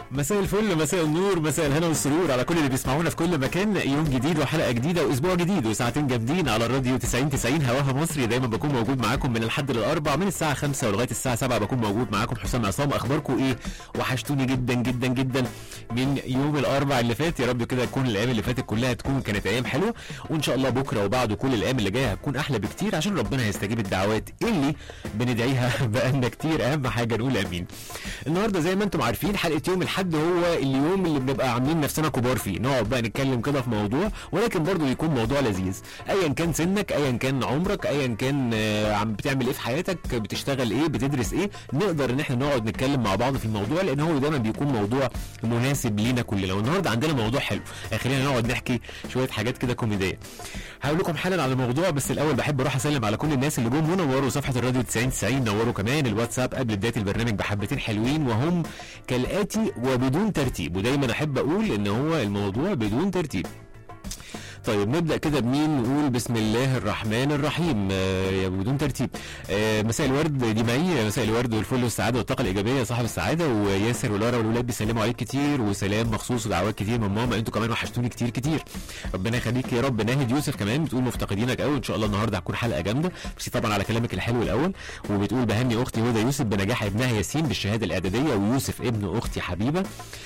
مساء الفل مساء النور مساء الهنا والسرور على كل اللي بيسمعونا في كل مكان يوم جديد وحلقه جديده واسبوع جديد وساعتين جامدين على الراديو 90 90 هواها مصري دايما بكون موجود معاكم من الحد للاربع من الساعه 5 ولغايه الساعه 7 بكون موجود معاكم حسام عصام اخباركم ايه وحشتوني جدا جدا جدا من يوم الاربع اللي فات يا رب كده تكون الايام اللي فاتت كلها تكون كانت ايام حلوه وان شاء الله بكره وبعده كل الايام اللي جايه هتكون احلى بكتير عشان ربنا هيستجيب الدعوات اللي بندعيها بقالنا كتير اهم حاجه نقول امين النهارده زي ما انتم عارفين حلقه يوم الحد هو اليوم اللي بنبقى عاملين نفسنا كبار فيه نقعد بقى نتكلم كده في موضوع ولكن برضه يكون موضوع لذيذ ايا كان سنك ايا كان عمرك ايا كان آه، عم بتعمل ايه في حياتك بتشتغل ايه بتدرس ايه نقدر ان احنا نقعد نتكلم مع بعض في الموضوع لان هو دايما بيكون موضوع مناسب لينا كلنا والنهارده عندنا موضوع حلو خلينا نقعد نحكي شويه حاجات كده كوميديه هقول لكم حالا على الموضوع بس الاول بحب اروح اسلم على كل الناس اللي جم ونوروا صفحه الراديو 90 90 نوروا كمان الواتساب قبل بدايه البرنامج بحبتين حلوين وهم كالاتي وبدون ترتيب ودايما احب اقول ان هو الموضوع بدون ترتيب طيب نبدا كده بمين نقول بسم الله الرحمن الرحيم آه بدون ترتيب آه مساء الورد دي معي مساء الورد والفل والسعاده والطاقه الايجابيه صاحب السعاده وياسر ولارا والولاد بيسلموا عليك كتير وسلام مخصوص ودعوات كتير من ماما انتوا كمان وحشتوني كتير كتير ربنا يخليك يا رب ناهد يوسف كمان بتقول مفتقدينك قوي ان شاء الله النهارده هتكون حلقه جامده بس طبعا على كلامك الحلو الاول وبتقول بهني اختي هدى يوسف بنجاح ابنها ياسين بالشهاده الاعداديه ويوسف ابن اختي حبيبه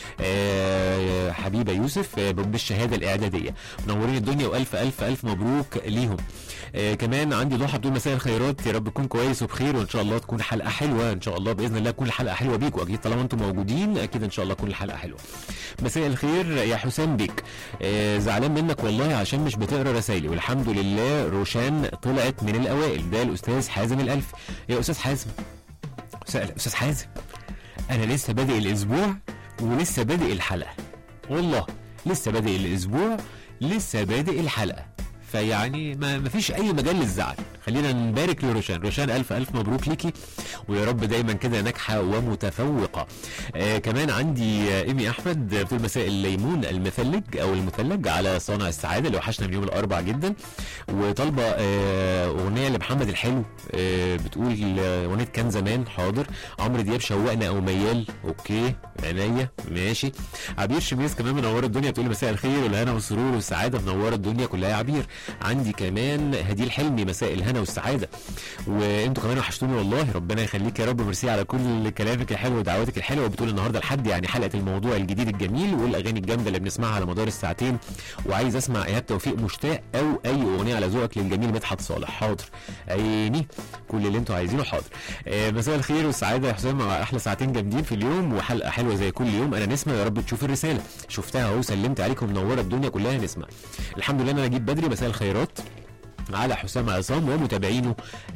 آه حبيبه يوسف آه بالشهاده الاعداديه منورين الدنيا والف الف الف مبروك ليهم آه كمان عندي ضحى بتقول مساء الخيرات يا رب تكون كويس وبخير وان شاء الله تكون حلقه حلوه ان شاء الله باذن الله تكون الحلقه حلوه بيكوا اكيد طالما انتم موجودين اكيد ان شاء الله تكون الحلقه حلوه مساء الخير يا حسام بيك آه زعلان منك والله عشان مش بتقرا رسايلي والحمد لله روشان طلعت من الاوائل ده الاستاذ حازم الالف يا استاذ حازم استاذ أستاذ حازم انا لسه بادئ الاسبوع ولسه بادئ الحلقه والله لسه بادئ الاسبوع لسه بادئ الحلقه فيعني ما ما فيش اي مجال للزعل خلينا نبارك لروشان روشان الف الف مبروك ليكي ويا رب دايما كده ناجحه ومتفوقه آه كمان عندي آه ايمي احمد بتقول مساء الليمون المثلج او المثلج على صانع السعاده اللي وحشنا من يوم الاربعاء جدا وطالبه آه اغنيه لمحمد الحلو آه بتقول آه، اغنيه كان زمان حاضر عمرو دياب شوقنا او ميال اوكي عينيا ماشي عبير شميس كمان منوره الدنيا بتقول مساء الخير والهنا والسرور والسعاده منوره الدنيا كلها يا عبير عندي كمان هديل حلمي مساء الهنا والسعاده وانتوا كمان وحشتوني والله ربنا يخليك يا رب ميرسي على كل كلامك الحلو ودعواتك الحلوه وبتقول النهارده الحد يعني حلقه الموضوع الجديد الجميل والاغاني الجامده اللي بنسمعها على مدار الساعتين وعايز اسمع ايهاب توفيق مشتاق او اي اغنيه على ذوقك للجميل مدحت صالح حاضر عيني كل اللي انتوا عايزينه حاضر آه مساء الخير والسعاده يا حسام مع احلى ساعتين جامدين في اليوم وحلقه حلوه زي كل يوم انا نسمه يا رب تشوف الرساله شفتها اهو سلمت عليكم منوره الدنيا كلها نسمه الحمد لله انا جيت بدري مساء الخيرات على حسام عصام ومتابعينه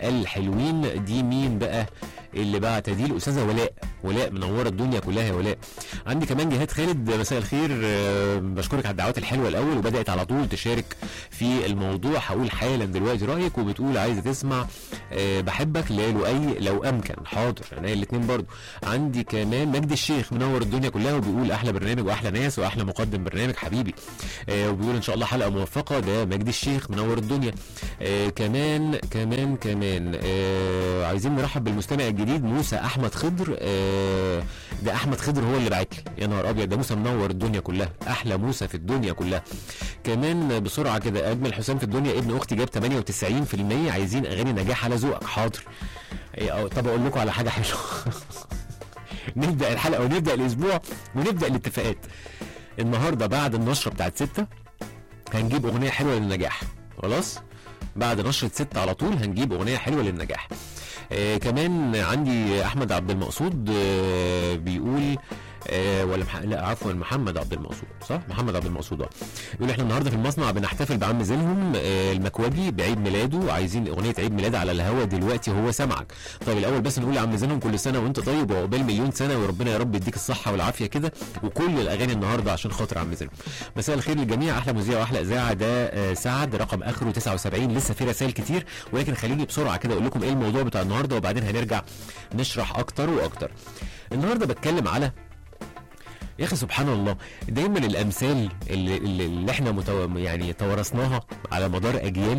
الحلوين دي مين بقى اللي بعت دي الاستاذه ولاء ولاء منوره الدنيا كلها يا ولاء عندي كمان جهاد خالد مساء الخير آه، بشكرك على الدعوات الحلوه الاول وبدات على طول تشارك في الموضوع هقول حالا دلوقتي رايك وبتقول عايزه تسمع آه، بحبك لؤي لو امكن حاضر انا الاثنين برضو عندي كمان مجدي الشيخ منور الدنيا كلها وبيقول احلى برنامج واحلى ناس واحلى مقدم برنامج حبيبي آه، وبيقول ان شاء الله حلقه موفقه ده مجدي الشيخ منور الدنيا آه كمان كمان كمان آه عايزين نرحب بالمستمع الجديد موسى احمد خضر آه ده احمد خضر هو اللي بعت لي يا نهار ابيض ده موسى منور الدنيا كلها احلى موسى في الدنيا كلها كمان بسرعه كده اجمل حسام في الدنيا ابن اختي جاب 98% عايزين اغاني نجاح على ذوقك حاضر إيه، أو- طب اقول لكم على حاجه حلوه نبدا الحلقه ونبدا الاسبوع ونبدا الاتفاقات النهارده بعد النشره بتاعت ستة هنجيب اغنيه حلوه للنجاح خلاص بعد نشرة ست على طول هنجيب أغنية حلوة للنجاح آه كمان عندي أحمد عبد المقصود آه بيقول آه ولا مح... لا عفوا محمد عبد المقصود صح محمد عبد المقصود اه بيقول احنا النهارده في المصنع بنحتفل بعم زينهم آه المكواجي بعيد ميلاده عايزين اغنيه عيد ميلاد على الهوا دلوقتي هو سمعك طيب الاول بس نقول لعم زينهم كل سنه وانت طيب وعقبال مليون سنه وربنا يا رب يديك الصحه والعافيه كده وكل الاغاني النهارده عشان خاطر عم زينهم مساء الخير للجميع احلى مذيع واحلى اذاعه ده آه سعد رقم اخره 79 لسه في رسائل كتير ولكن خليني بسرعه كده اقول لكم ايه الموضوع بتاع النهارده وبعدين هنرجع نشرح اكتر واكتر النهارده بتكلم على يا اخي سبحان الله دايما الامثال اللي, اللي اللي احنا متو... يعني توارثناها على مدار اجيال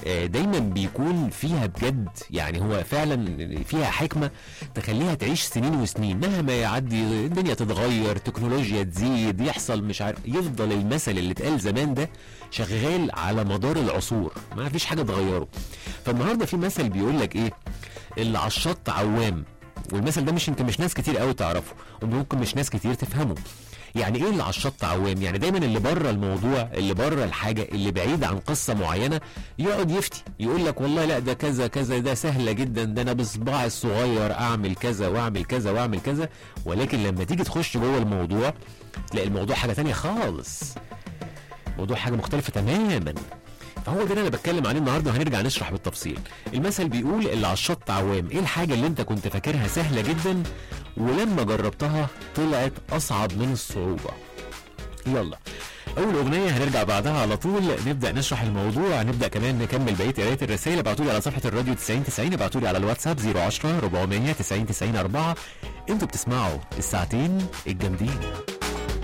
آه، دايما بيكون فيها بجد يعني هو فعلا فيها حكمه تخليها تعيش سنين وسنين مهما يعدي الدنيا تتغير تكنولوجيا تزيد يحصل مش عارف يفضل المثل اللي اتقال زمان ده شغال على مدار العصور ما فيش حاجه تغيره فالنهارده في مثل بيقول لك ايه اللي على الشط عوام والمثل ده مش يمكن مش ناس كتير قوي تعرفه وممكن مش ناس كتير تفهمه يعني ايه اللي على الشط عوام يعني دايما اللي بره الموضوع اللي بره الحاجه اللي بعيد عن قصه معينه يقعد يفتي يقول لك والله لا ده كذا كذا ده سهله جدا ده انا بصباعي الصغير اعمل كذا واعمل كذا واعمل كذا ولكن لما تيجي تخش جوه الموضوع تلاقي الموضوع حاجه تانية خالص موضوع حاجه مختلفه تماما فهو ده اللي انا بتكلم عليه النهارده وهنرجع نشرح بالتفصيل المثل بيقول اللي على الشط عوام ايه الحاجه اللي انت كنت فاكرها سهله جدا ولما جربتها طلعت اصعب من الصعوبه يلا اول اغنيه هنرجع بعدها على طول نبدا نشرح الموضوع نبدا كمان نكمل بقيه قرايه الرسائل ابعتوا لي على صفحه الراديو 90 90 ابعتوا لي على الواتساب 010 400 90 90 4 انتوا بتسمعوا الساعتين الجامدين